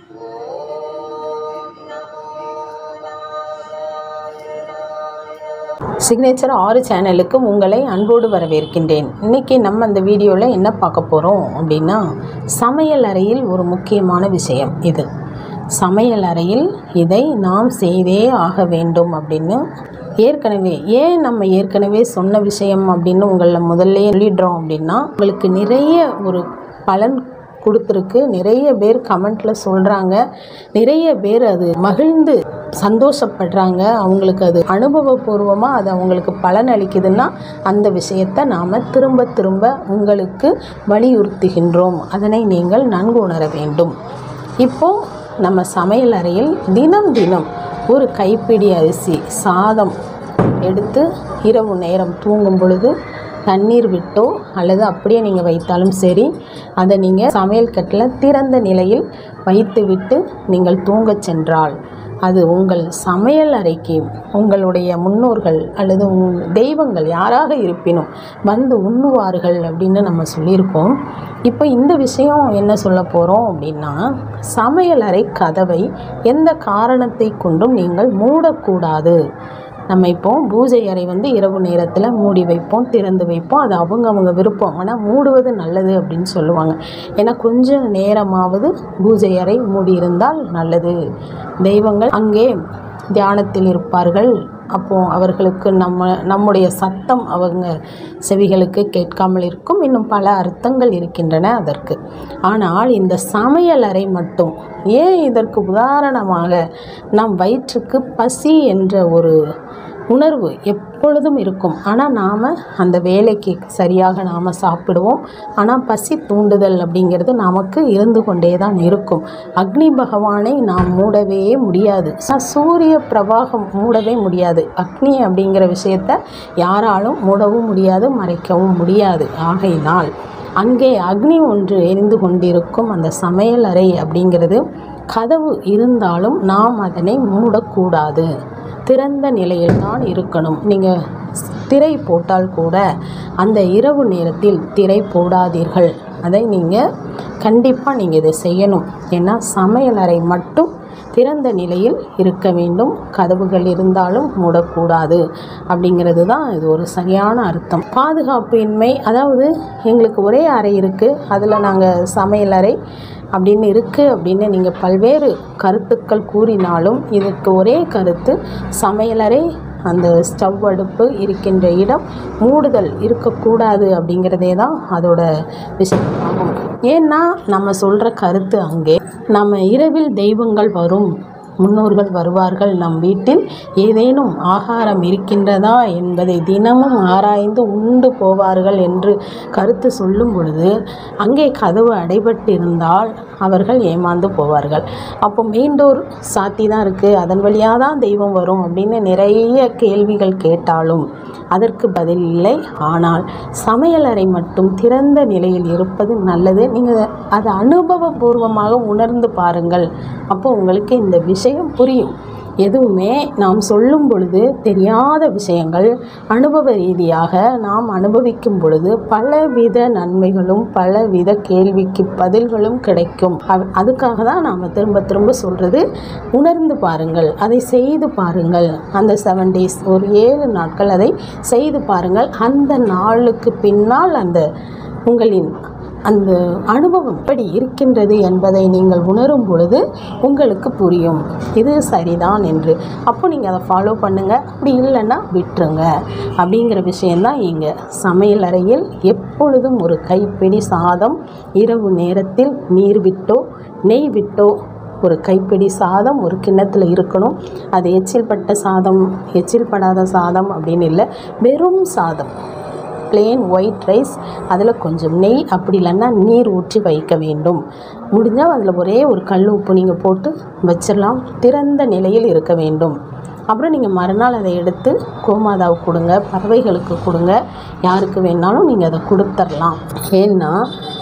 signature ஆறு சேனலுக்கு உங்களை அன்போடு வரவேற்கின்றேன் இன்றைக்கி நம்ம அந்த வீடியோவில் என்ன பார்க்க போகிறோம் அப்படின்னா சமையல் அறையில் ஒரு முக்கியமான விஷயம் இது சமையல் அறையில் இதை நாம் செய்தே ஆக வேண்டும் அப்படின்னு ஏற்கனவே ஏன் நம்ம ஏற்கனவே சொன்ன விஷயம் அப்படின்னு உங்களை முதல்ல சொல்லிடுறோம் அப்படின்னா உங்களுக்கு நிறைய ஒரு பலன் கொடுத்துருக்கு நிறைய பேர் கமெண்ட்டில் சொல்கிறாங்க நிறைய பேர் அது மகிழ்ந்து சந்தோஷப்படுறாங்க அவங்களுக்கு அது அனுபவபூர்வமாக அது அவங்களுக்கு பலன் அளிக்குதுன்னா அந்த விஷயத்தை நாம் திரும்ப திரும்ப உங்களுக்கு வலியுறுத்துகின்றோம் அதனை நீங்கள் நன்கு உணர வேண்டும் இப்போது நம்ம சமையல் அறையில் தினம் தினம் ஒரு கைப்பிடி அரிசி சாதம் எடுத்து இரவு நேரம் தூங்கும் பொழுது தண்ணீர் விட்டோ அல்லது அப்படியே நீங்கள் வைத்தாலும் சரி அதை நீங்கள் சமையல் கட்டில் திறந்த நிலையில் வைத்துவிட்டு நீங்கள் தூங்கச் சென்றால் அது உங்கள் சமையல் அறைக்கு உங்களுடைய முன்னோர்கள் அல்லது உங் தெய்வங்கள் யாராக இருப்பினும் வந்து உண்ணுவார்கள் அப்படின்னு நம்ம சொல்லியிருக்கோம் இப்போ இந்த விஷயம் என்ன சொல்ல போகிறோம் அப்படின்னா சமையல் அறை கதவை எந்த காரணத்தை கொண்டும் நீங்கள் மூடக்கூடாது நம்ம இப்போ பூஜை அறை வந்து இரவு நேரத்தில் மூடி வைப்போம் திறந்து வைப்போம் அது அவங்க அவங்க விருப்பம் ஆனால் மூடுவது நல்லது அப்படின்னு சொல்லுவாங்க ஏன்னா கொஞ்சம் நேரமாவது பூஜை அறை மூடி இருந்தால் நல்லது தெய்வங்கள் அங்கே தியானத்தில் இருப்பார்கள் அப்போ அவர்களுக்கு நம்ம நம்முடைய சத்தம் அவங்க செவிகளுக்கு கேட்காமல் இருக்கும் இன்னும் பல அர்த்தங்கள் இருக்கின்றன அதற்கு ஆனால் இந்த சமையல் அறை மட்டும் ஏன் இதற்கு உதாரணமாக நம் வயிற்றுக்கு பசி என்ற ஒரு உணர்வு எப்பொழுதும் இருக்கும் ஆனால் நாம் அந்த வேலைக்கு சரியாக நாம் சாப்பிடுவோம் ஆனால் பசி தூண்டுதல் அப்படிங்கிறது நமக்கு இருந்து கொண்டே தான் இருக்கும் அக்னி பகவானை நாம் மூடவே முடியாது ச- சூரிய பிரவாகம் மூடவே முடியாது அக்னி அப்படிங்கிற விஷயத்தை யாராலும் மூடவும் முடியாது மறைக்கவும் முடியாது ஆகையினால் அங்கே அக்னி ஒன்று எரிந்து கொண்டிருக்கும் அந்த சமையல் அறை அப்படிங்கிறது கதவு இருந்தாலும் நாம் அதனை மூடக்கூடாது திறந்த நிலையில் தான் இருக்கணும் நீங்கள் திரை போட்டால் கூட அந்த இரவு நேரத்தில் திரை போடாதீர்கள் அதை நீங்கள் கண்டிப்பாக நீங்கள் இதை செய்யணும் ஏன்னா சமையல் அறை மட்டும் திறந்த நிலையில் இருக்க வேண்டும் கதவுகள் இருந்தாலும் மூடக்கூடாது அப்படிங்கிறது தான் இது ஒரு சரியான அர்த்தம் பாதுகாப்பு இன்மை அதாவது எங்களுக்கு ஒரே அறை இருக்குது அதில் நாங்கள் சமையல் அறை அப்படின்னு இருக்குது அப்படின்னு நீங்கள் பல்வேறு கருத்துக்கள் கூறினாலும் இதற்கு ஒரே கருத்து சமையலறை அந்த ஸ்டவ் அடுப்பு இருக்கின்ற இடம் மூடுதல் இருக்கக்கூடாது அப்படிங்கிறதே தான் அதோட விஷயம் ஆகும் ஏன்னா நம்ம சொல்கிற கருத்து அங்கே நம்ம இரவில் தெய்வங்கள் வரும் முன்னோர்கள் வருவார்கள் நம் வீட்டில் ஏதேனும் ஆகாரம் இருக்கின்றதா என்பதை தினமும் ஆராய்ந்து உண்டு போவார்கள் என்று கருத்து சொல்லும் பொழுது அங்கே கதவு அடைபட்டிருந்தால் அவர்கள் ஏமாந்து போவார்கள் அப்போ மெயின் டோர் சாத்தி தான் இருக்குது அதன் வழியாக தான் தெய்வம் வரும் அப்படின்னு நிறைய கேள்விகள் கேட்டாலும் அதற்கு பதில் இல்லை ஆனால் சமையலறை மட்டும் திறந்த நிலையில் இருப்பது நல்லது நீங்கள் அதை அனுபவபூர்வமாக உணர்ந்து பாருங்கள் அப்போ உங்களுக்கு இந்த விஷயம் புரியும் எதுவுமே நாம் சொல்லும் பொழுது தெரியாத விஷயங்கள் அனுபவ ரீதியாக நாம் அனுபவிக்கும் பொழுது பலவித நன்மைகளும் பலவித கேள்விக்கு பதில்களும் கிடைக்கும் அவ்- அதுக்காக தான் நாம் திரும்ப திரும்ப சொல்கிறது உணர்ந்து பாருங்கள் அதை செய்து பாருங்கள் அந்த செவன் டேஸ் ஒரு ஏழு நாட்கள் அதை செய்து பாருங்கள் அந்த நாளுக்கு பின்னால் அந்த உங்களின் அந்த அனுபவம் எப்படி இருக்கின்றது என்பதை நீங்கள் உணரும் பொழுது உங்களுக்கு புரியும் இது சரிதான் என்று அப்போ நீங்கள் அதை ஃபாலோ பண்ணுங்கள் அப்படி இல்லைன்னா விட்டுருங்க அப்படிங்கிற விஷயந்தான் இங்கே சமையல் அறையில் எப்பொழுதும் ஒரு கைப்பிடி சாதம் இரவு நேரத்தில் நீர் விட்டோ நெய் விட்டோ ஒரு கைப்பிடி சாதம் ஒரு கிண்ணத்தில் இருக்கணும் அது எச்சில் பட்ட சாதம் எச்சில் படாத சாதம் அப்படின்னு இல்லை வெறும் சாதம் plain ஒயிட் ரைஸ் அதில் கொஞ்சம் நெய் அப்படி இல்லைன்னா நீர் ஊற்றி வைக்க வேண்டும் முடிஞ்சால் அதில் ஒரே ஒரு கல் உப்பு நீங்கள் போட்டு வச்சிடலாம் திறந்த நிலையில் இருக்க வேண்டும் அப்புறம் நீங்கள் மறுநாள் அதை எடுத்து கோமாதாவுக்கு கொடுங்க பறவைகளுக்கு கொடுங்க யாருக்கு வேணாலும் நீங்கள் அதை கொடுத்துர்லாம் ஏன்னா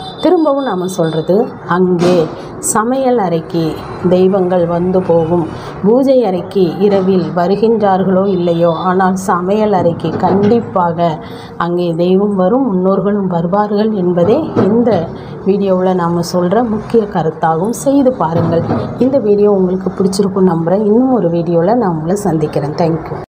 திரும்பவும் நாம் சொல்கிறது அங்கே சமையல் அறைக்கு தெய்வங்கள் வந்து போகும் பூஜை அறைக்கு இரவில் வருகின்றார்களோ இல்லையோ ஆனால் சமையல் அறைக்கு கண்டிப்பாக அங்கே தெய்வம் வரும் முன்னோர்களும் வருவார்கள் என்பதே இந்த வீடியோவில் நாம் சொல்கிற முக்கிய கருத்தாகும் செய்து பாருங்கள் இந்த வீடியோ உங்களுக்கு பிடிச்சிருக்கும் நம்புகிறேன் இன்னும் ஒரு வீடியோவில் நான் உங்களை சந்திக்கிறேன் தேங்க்யூ